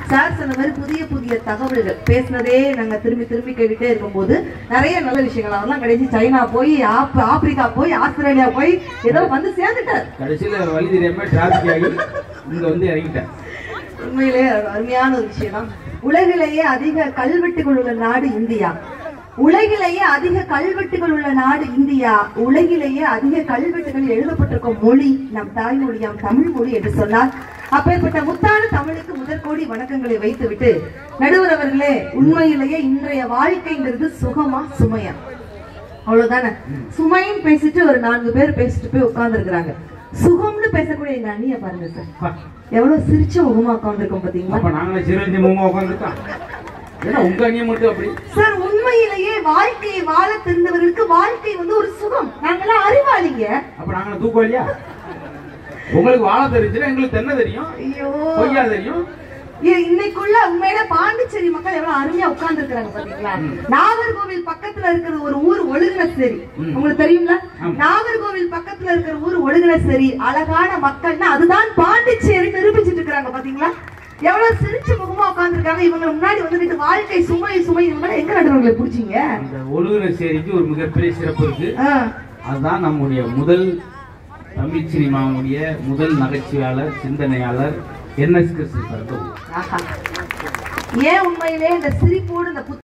Sir சொன்ன மாதிரி புதிய புதிய தகவல்கள் பேசுனதே நாங்க திரும்பி திரும்பி கேட்டுட்டே இருக்கும்போது நிறைய நல்ல விஷயங்கள் அவர்லாம் கடைசி சைனா போய் ஆப் ஆப்பிரிக்கா போய் ஆஸ்திரேலியா போய் ஏதோ வந்து சேர்ந்துட்டார் கடைசியில வழி தெரியாம டிராபிக் ஆகி இங்க வந்து இறங்கிட்டேன் உண்மையிலே அருமையான ஒரு விஷயம் தான் உலகிலேயே அதிக கல்வெட்டுகள் உள்ள நாடு இந்தியா உலகிலேயே அதிக கல்வெட்டுகள் உள்ள நாடு இந்தியா உலகிலேயே அதிக கல்வெட்டுகள் எழுதப்பட்டிருக்கும் மொழி நம் தாய்மொழியாம் தமிழ் மொழி என்று சொன்னால் அப்பேற்பட்ட முத்தான தமிழுக்கு முதற்கோடி வணக்கங்களை வைத்துவிட்டு நடுவர் அவர்களே உண்மையிலேயே இன்றைய வாழ்க்கைங்கிறது சுகமா சுமையா அவ்வளவுதானே சுமைன்னு பேசிட்டு ஒரு நான்கு பேர் பேசிட்டு போய் உட்கார்ந்து சுகம்னு பேசக்கூடிய எங்க அண்ணிய பாருங்க சார் அப்பா, எவ்வளவு சிரிச்ச முகமா உட்காந்துருக்கோம் பாத்தீங்களா அப்ப நாங்களே சிரஞ்சு மூமா உட்காந்துருக்கோம் ஏன்னா உங்க அணியை மட்டும் அப்படி சார் உண்மையிலேயே வாழ்க்கையை வாழ தெரிந்தவர்களுக்கு வாழ்க்கை வந்து ஒரு சுகம் நாங்கெல்லாம் அறிவாளிங்க அப்ப நாங்களே தூக்கம் இல்லையா உங்களுக்கு வாழ தெரிஞ்சுன்னா எங்களுக்கு தென்ன தெரியும் ஐயோ பொய்யா தெரியும் ஏ- இன்னைக்குள்ள உண்மையில பாண்டிச்சேரி மக்கள் எவ்வளவு அருமையா உட்கார்ந்து இருக்காங்க பாத்தீங்களா நாகர்கோவில் பக்கத்துல இருக்கிற ஒரு ஊர் ஒழுங்கினசேரி ம். உங்களுக்கு தெரியுங்களா ஆமா. நாகர்கோவில் பக்கத்துல இருக்கிற ஊர் ஒழுங்கினசேரி அழகான மக்கள்னா அதுதான் பாண்டிச்சேரி நிரூபிச்சிட்டு இருக்காங்க பாத்தீங்களா எவ்வளவு சிரிச்ச முகமா உட்கார்ந்துருக்காங்க இவங்க முன்னாடி வந்துட்டு வாழ்க்கை சுமை சுமை இவங்க எங்க நடுவர்களை புடிச்சீங்க அந்த ஒழுகுன சேரிக்கு ஒரு மிகப்பெரிய சிறப்பு இருக்கு ஆ. அதுதான் நம்முடைய முதல் தமிழ் சினிமாவுடைய முதல் நகைச்சுவையாளர் சிந்தனையாளர் என் எஸ் கிருஷ்ணன் சார் ஆஹா. ஏன் உண்மையிலே இந்த சிரிப்போடு இந்த புத்